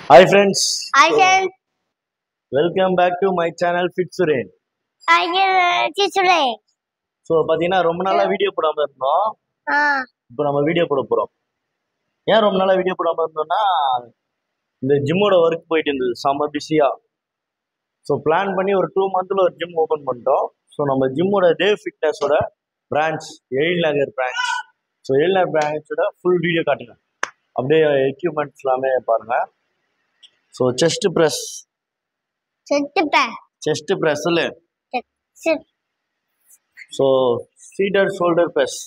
Hi friends I can welcome back to my channel fit Suren I can uh, today. So பார்த்தீங்கன்னா ரொம்ப நாளாக video போடாமல் இருந்தோம் Ah, இப்போ நம்ம வீடியோ போட போகிறோம் ஏன் ரொம்ப நாளாக வீடியோ போடாமல் இருந்தோம்னா இந்த ஜிம்மோட ஒர்க் போயிட்டு இருந்தது செம்ம பிஸியாக ஸோ பிளான் பண்ணி ஒரு டூ மந்த்தில் ஒரு ஜிம் ஓப்பன் பண்ணிட்டோம் ஸோ நம்ம ஜிம்மோட தேவ் ஃபிட்னஸோட branch Ezhil Nagar branch so Ezhil Nagar பிரான்ச்சோட ஃபுல் வீடியோ காட்டுங்க அப்படியே எக்யூப்மெண்ட்ஸ் எல்லாமே பாருங்கள் so chest press sit back. Chest press இல்லை Sit. So seated shoulder press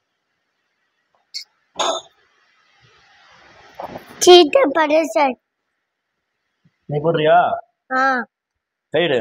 Sit the person. நீ போடுறியா Ah, guide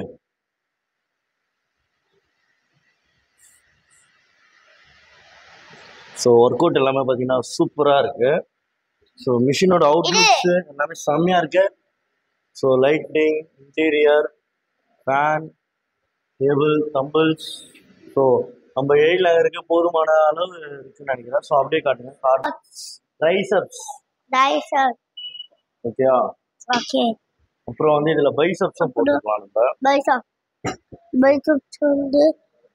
so workout எல்லாமே பார்த்தீங்கன்னா சூப்பராக இருக்கு ஸோ மிஷினோட அவுட்லுக்ஸ் எல்லாமே செம்மையாக இருக்கு so lighting interior fan table dumbbells so நம்ம ஏழு நகருக்கு போதுமான அளவு இருக்குன்னு நினைக்கிறேன் ஸோ அப்படியே காட்டுங்க ட்ரைசப்ஸ் nice. uh, ஓகேயா Okay. அப்புறம் வந்து இதில் பைசப்ஸும் போட்டுக்கலாம் நம்ம Bite off. Bite off to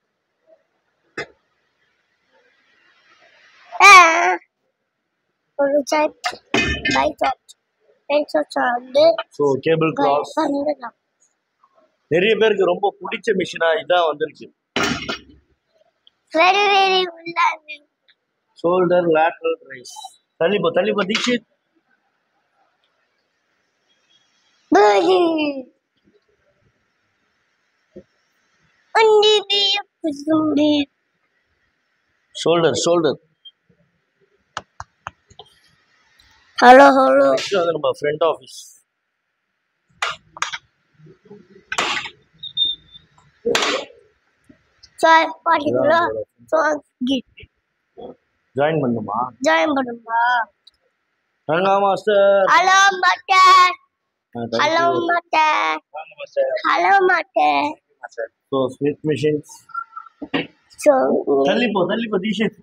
Ah. ஒரு side bite off bite off வந்து ஸோ கேபிள் கிளாஸ் பண்ணலாம் நிறைய பேருக்கு ரொம்ப பிடிச்ச மிஷினா இதான் வந்திருக்கு வெரி வெரி உள்ளாது ஷோல்டர் லேட்டரல் ரைஸ் தள்ளிப்போ தள்ளிப்போ Dikshit Bali. Undi dia kusumbi. Shoulder shoulder Hello, hello. Next வந்து நம்ம front office So, particular. So, git. Join பண்ணுமா Join பண்ணுமா ரங்கா மாஸ்டர் ஹலோ மாட்டேன் ஹலோ மாட்டேன் ஹலோ மாட்டேன் ஸோ ஸ்மித் மிஷின்ஸ் ஸோ தள்ளிப்போ தள்ளிப்போ தீக்ஷித்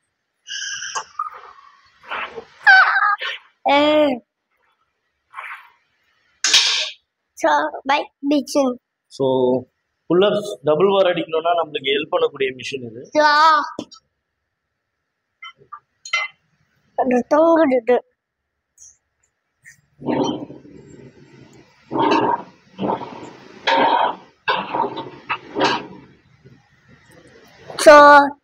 ஸோ பைக் பீச்சிங் ஸோ புல்லப்ஸ் டபுள் வார் அடிக்கணும்னா நம்மளுக்கு ஹெல்ப் பண்ணக்கூடிய மிஷின் இது ஸோ அது தொங்குடுது so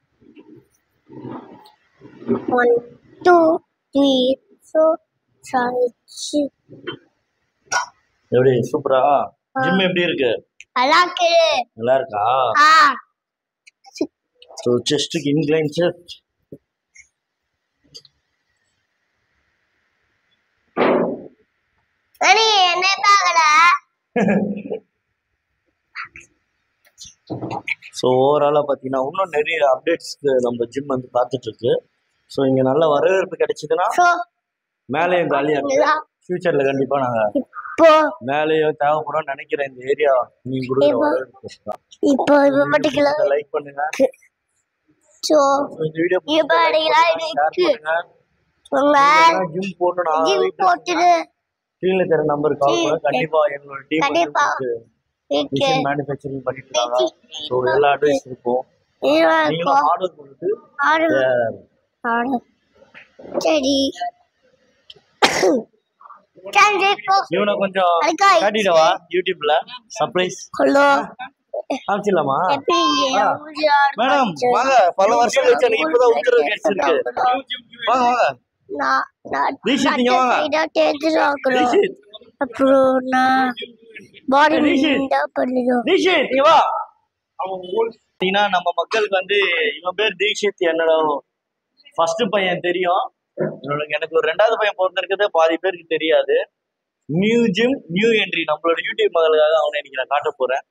one two three four five six எப்படி சூப்பரா ஜிம் எப்படி இருக்கு நல்லா இருக்குது நல்லா இருக்கா ஆ ஸோ செஸ்ட்டுக்கு இன்க்ளைன் செஸ்ட் மணி என்ன பார்க்கல ஸோ ஓவராலாக பார்த்தீங்கன்னா இன்னும் நிறைய அப்டேட்ஸ்க்கு நம்ம ஜிம் வந்து பார்த்துட்டு இருக்கு ஸோ இங்கே நல்ல வரவேற்பு கிடைச்சதுன்னா ஸோ மேலேயும் காலியாக இருக்கு இதுதான் ஃபியூச்சரில் கண்டிப்பாக நாங்கள் இப்போ மேலேயும் தேவைப்படும் நினைக்கிறேன் இந்த ஏரியா நீங்க கொடுக்குற இப்போ- வரவேற்பு இப்போ இப்போ பர்டிகுலர் லைக் பண்ணுங்க ஸோ So, இந்த வீடியோ இப்போ particular இருக்கு. உங்க ஜிம் போடணும் ஜிம் போட்டுட்டு கீழே தர நம்பர் கால் கீழே பண்ண கண்டிப்பா எங்களோட டீம் கண்டிப்பா. இருக்கு மிஷின் மேனுஃபேக்சரிங் பண்ணிட்டு இருக்காங்க ஸோ எல்லா அட்வைஸ் இருக்கும் இருக்கும் நீங்களும் ஆர்டர் கொடுத்து ஆடு அஹ், ஆடு சரி சரி இப்போ இவனை கொஞ்சம் அதுக்கா காட்டிடவா யூடியூப்ல சர்ப்ரைஸ் ஹலோ காமிச்சிடலாமா எப்படி ஆ. மேடம் வாங்க பல வருஷம் கழிச்சு எனக்கு இப்பதான் உத்தரவு கிடைச்சிருக்கு வாங்க வாங்க நான் நான் தீக்ஷித், இங்க வாங்க. சைடா தேர்ந்து பார்க்குறோம் தீக்ஷித் அப்புறம் நான் பாடி தீக்ஷித். தான் பண்ணுறோம் தீக்ஷித் நீ வா பார்த்தீங்கன்னா நம்ம மக்களுக்கு வந்து இவன் பேர் தீக்ஷித் என்னோட ஃபர்ஸ்ட் பையன் தெரியும் என்னோட எனக்கு ஒரு ரெண்டாவது பையன் பிறந்திருக்கிறது பாதி பேருக்கு தெரியாது நியூ ஜிம் நியூ என்ட்ரி நம்மளோட யூடியூப் மகளுக்காக அவனை இன்னைக்கு நான் காட்ட போறேன்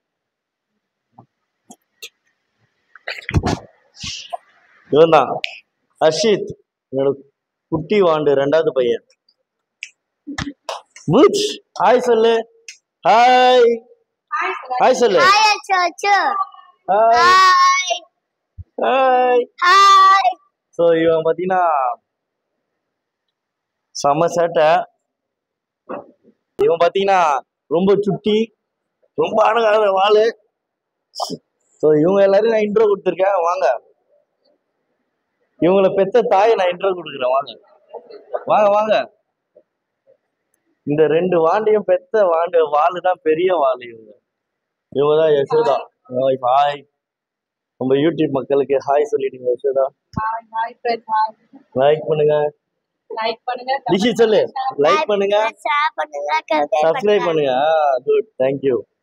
இவன் தான் ஹர்ஷித் என்னோட குட்டி வாண்டு ரெண்டாவது பையன் புச் ஹாய் சொல்லு ஹாய் ஹாய் சொல்லு hi Achu hi hi hi hi so இவன் பார்த்தீங்கன்னா செம்ம சேட்டை இவன் பாத்தீங்கன்னா ரொம்ப சுட்டி ரொம்ப அழகான வாளு ஸோ இவங்க எல்லாரையும் நான் இன்ட்ரோ கொடுத்துருக்கேன் வாங்க இவங்களை பெத்த தாயை நான் இன்ட்ரோ கொடுக்குறேன் வாங்க வாங்க வாங்க இந்த ரெண்டு வாண்டையும் பெத்த வாண்டு வாளு தான் பெரிய வாளு இவங்க இவங்க தான் யசோதா ஹாய் நம்ம யூடியூப் மக்களுக்கு ஹாய் சொல்லிடுங்க Yashoda hi hi friends hi like பண்ணுங்க லைக் பண்ணுங்க ரிஷி சொல்லு லைக் பண்ணுங்க ஷேர் பண்ணுங்க கமெண்ட் சப்ஸ்கிரைப் பண்ணுங்க குட் தேங்க்யூ